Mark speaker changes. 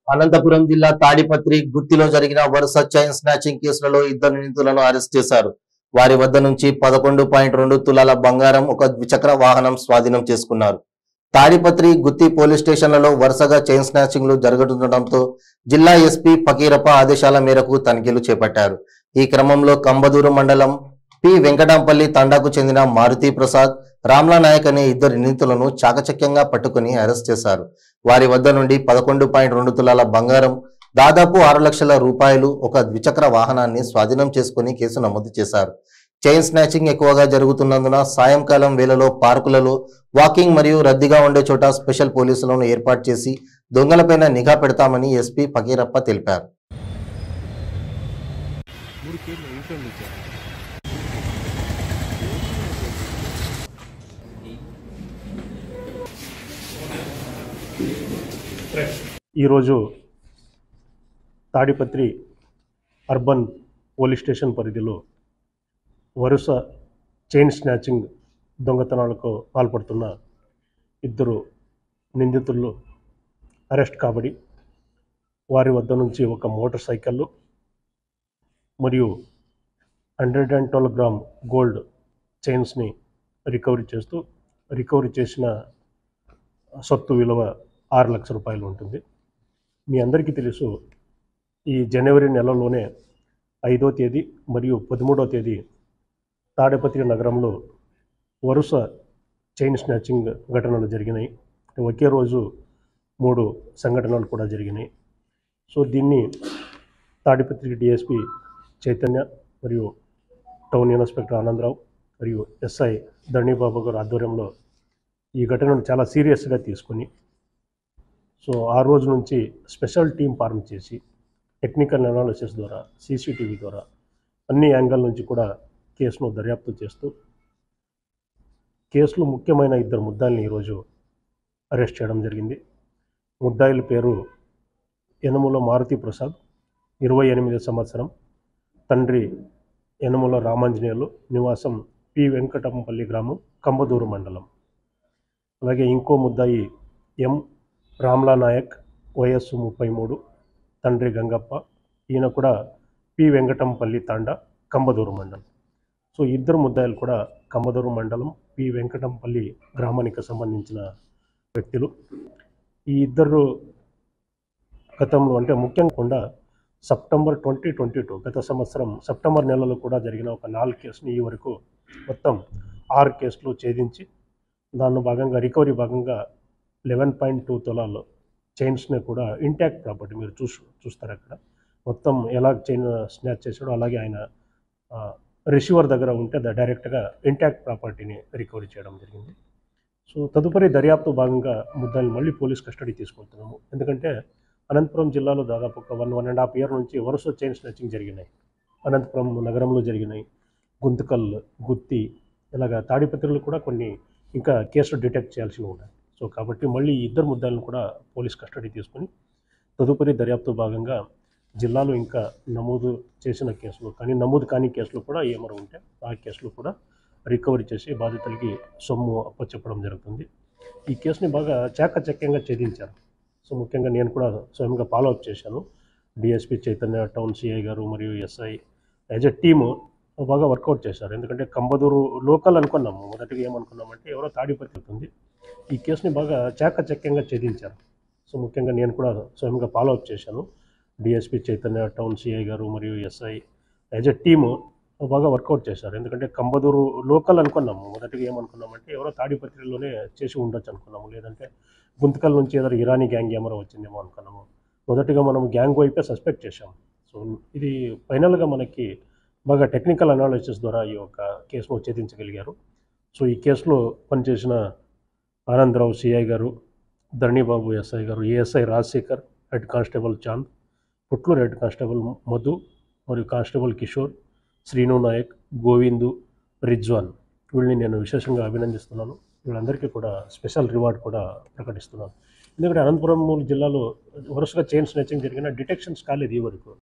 Speaker 1: అనంతపురం జిల్లా తాడిపత్రి గుత్తిలో జరిగిన వరుస చైన్ స్నాచింగ్ కేసులలో ఇద్దరు నిందితులను అరెస్ట్ చేశారు వారి వద్ద నుంచి పదకొండు పాయింట్ రెండు తులాల బంగారం ఒక ద్విచక్ర వాహనం స్వాధీనం చేసుకున్నారు తాడిపత్రి గుత్తి పోలీస్ స్టేషన్లలో వరుసగా చైన్ స్నాచింగ్లు జరుగుతుండటంతో జిల్లా ఎస్పీ ఫకీరప్ప ఆదేశాల మేరకు తనిఖీలు చేపట్టారు ఈ క్రమంలో కంబదూరు మండలం పి వెంకటాంపల్లి తండాకు చెందిన మారుతి ప్రసాద్ రామ్లా నాయక్ అనే ఇద్దరు నిందితులను చాకచక్యంగా పట్టుకుని అరెస్ట్ చేశారు వారి వద్ద నుండి పదకొండు పాయింట్ రెండు తులాల బంగారం దాదాపు ఆరు లక్షల రూపాయలు ఒక ద్విచక్ర వాహనాన్ని స్వాధీనం చేసుకుని కేసు నమోదు చేశారు చైన్ స్నాచింగ్ ఎక్కువగా జరుగుతున్నందున సాయంకాలం వేళలో పార్కులలో వాకింగ్ మరియు రద్దీగా ఉండే చోట స్పెషల్ పోలీసులను ఏర్పాటు చేసి దొంగలపైన నిఘా పెడతామని ఎస్పీ ఫకీరప్ప తెలిపారు
Speaker 2: మూడు కేజీలు ఇంట్లో ఇచ్చారు
Speaker 3: ఈరోజు తాడిపత్రి అర్బన్ పోలీస్ స్టేషన్ పరిధిలో వరుస చైన్ స్నాచింగ్ దొంగతనాలకు పాల్పడుతున్న ఇద్దరు నిందితులు అరెస్ట్ కాబడి వారి వద్ద నుంచి ఒక మోటార్ సైకిళ్ళు మరియు hundred and twelve gram gold చైన్స్ని రికవరీ చేస్తూ రికవరీ చేసిన సొత్తు విలువ ఆరు లక్షల రూపాయలు ఉంటుంది మీ అందరికీ తెలుసు ఈ జనవరి నెలలోనే ఐదో తేదీ మరియు పదమూడో తేదీ తాడేపత్రి నగరంలో వరుస చైన్ స్నాచింగ్ ఘటనలు జరిగినాయి ఒకే రోజు మూడు సంఘటనలు కూడా జరిగినాయి సో దీన్ని తాడిపత్రి డిఎస్పి చైతన్య మరియు టౌన్ ఇన్స్పెక్టర్ ఆనందరావు మరియు ఎస్ఐ ధరణిబాబు గారు ఆధ్వర్యంలో ఈ ఘటనను చాలా సీరియస్గా తీసుకుని సో ఆ రోజు నుంచి స్పెషల్ టీం ఫార్మ్ చేసి టెక్నికల్ అనాలిసిస్ ద్వారా సీసీటీవీ ద్వారా అన్ని యాంగిల్ నుంచి కూడా కేసును దర్యాప్తు చేస్తూ కేసులో ముఖ్యమైన ఇద్దరు ముద్దాయిల్ని ఈరోజు అరెస్ట్ చేయడం జరిగింది ముద్దాయిల పేరు యనముల మారుతి ప్రసాద్ ఇరవై ఎనిమిది సంవత్సరం తండ్రి యనముల రామాంజనేయులు నివాసం పి వెంకటంపల్లి గ్రామం కంబదూరు మండలం అలాగే ఇంకో ముద్దాయి ఎం రామ్లా నాయక్ వయస్సు ముప్పై మూడు తండ్రి గంగప్ప ఈయన కూడా పి వెంకటంపల్లి తాండ కంబదూరు మండలం సో ఇద్దరు ముద్దాయిలు కూడా కంబదూరు మండలం పి వెంకటంపల్లి గ్రామానికి సంబంధించిన వ్యక్తులు ఈ ఇద్దరు గతంలో అంటే ముఖ్యంగా సెప్టెంబర్ ట్వంటీ ట్వంటీ టూ గత సంవత్సరం సెప్టెంబర్ నెలలో కూడా జరిగిన ఒక నాలుగు కేసుని ఈ వరకు మొత్తం ఆరు కేసులు ఛేదించి దానిలో భాగంగా రికవరీ భాగంగా లెవెన్ పాయింట్ టూ తులాల్లో చైన్స్ని కూడా ఇంటాక్ట్ ప్రాపర్టీ మీరు చూసి చూస్తారు అక్కడ మొత్తం ఎలా చైన్ స్నాచ్ చేశాడో అలాగే ఆయన రిసీవర్ దగ్గర ఉంటే ద- డైరెక్ట్గా ఇంటాక్ట్ ప్రాపర్టీని రికవరీ చేయడం జరిగింది సో తదుపరి దర్యాప్తు భాగంగా ముద్దాయిని మళ్ళీ పోలీస్ కస్టడీ తీసుకుంటున్నాము ఎందుకంటే అనంతపురం జిల్లాలో దాదాపు ఒక one one and half year నుంచి వరుస చైన్ స్నాచింగ్ జరిగినాయి అనంతపురం నగరంలో జరిగినాయి గుంతకల్ గుత్తి ఇలాగ తాడిపత్రులు కూడా కొన్ని ఇంకా కేసులు డిటెక్ట్ చేయాల్సి ఉన్నాయి సో కాబట్టి మళ్ళీ ఈ ఇద్దరు ముద్దాలను కూడా పోలీస్ కస్టడీ తీసుకుని తదుపరి దర్యాప్తు భాగంగా జిల్లాలో ఇంకా నమోదు చేసిన కేసులు కానీ నమోదు కాని కేసులు కూడా ఏమైనా ఉంటే ఆ కేసులు కూడా రికవరీ చేసి బాధితులకి సొమ్ము అప్పచెప్పడం జరుగుతుంది ఈ కేసుని బాగా చాకచక్యంగా ఛేదించారు సో ముఖ్యంగా నేను కూడా స్వయంగా ఫాలో అప్ చేశాను డిఎస్పి చైతన్య టౌన్ సిఐ గారు మరియు ఎస్ఐ యాజ్ ఎ టీము బాగా వర్కౌట్ చేశారు ఎందుకంటే కంబదూరు లోకల్ అనుకున్నాము మొదటిగా ఏమనుకున్నామంటే ఎవరో తాడిపత్రి అవుతుంది ఈ కేసుని బాగా చాకచక్యంగా ఛేదించారు సో ముఖ్యంగా నేను కూడా స్వయంగా ఫాలో అప్ చేశాను డిఎస్పి చైతన్య టౌన్ సిఐ గారు మరియు ఎస్ఐ యాజ్ ఎ టీము బాగా వర్కౌట్ చేశారు ఎందుకంటే కంబదూరు లోకల్ అనుకున్నాము మొదటిగా ఏమనుకున్నామంటే ఎవరో తాడిపత్రిలోనే చేసి ఉండొచ్చు అనుకున్నాము లేదంటే గుంతకల్ నుంచి ఏదో ఇరానీ గ్యాంగ్ ఏమో వచ్చిందేమో అనుకున్నాము మొదటిగా మనం గ్యాంగ్ వైపే సస్పెక్ట్ చేశాం సో ఇది ఫైనల్గా మనకి బాగా టెక్నికల్ అనాలిసిస్ ద్వారా ఈ యొక్క కేసును ఛేదించగలిగారు సో ఈ కేసులో పనిచేసిన ఆనందరావు సిఐ గారు ధరణిబాబు ఎస్ఐ గారు ASI Rajasekhar head constable Chand Putluru head constable Madhu మరియు కానిస్టేబుల్ కిషోర్ శ్రీను నాయక్ గోవిందు రిజ్వాన్ వీళ్ళని నేను విశేషంగా అభినందిస్తున్నాను వీళ్ళందరికీ కూడా స్పెషల్ రివార్డ్ కూడా ప్రకటిస్తున్నాను ఎందుకంటే అనంతపురం జిల్లాలో వరుసగా చైన్ స్నాచింగ్ జరిగిన డిటెక్షన్స్ కాలేదు ఈ వరకు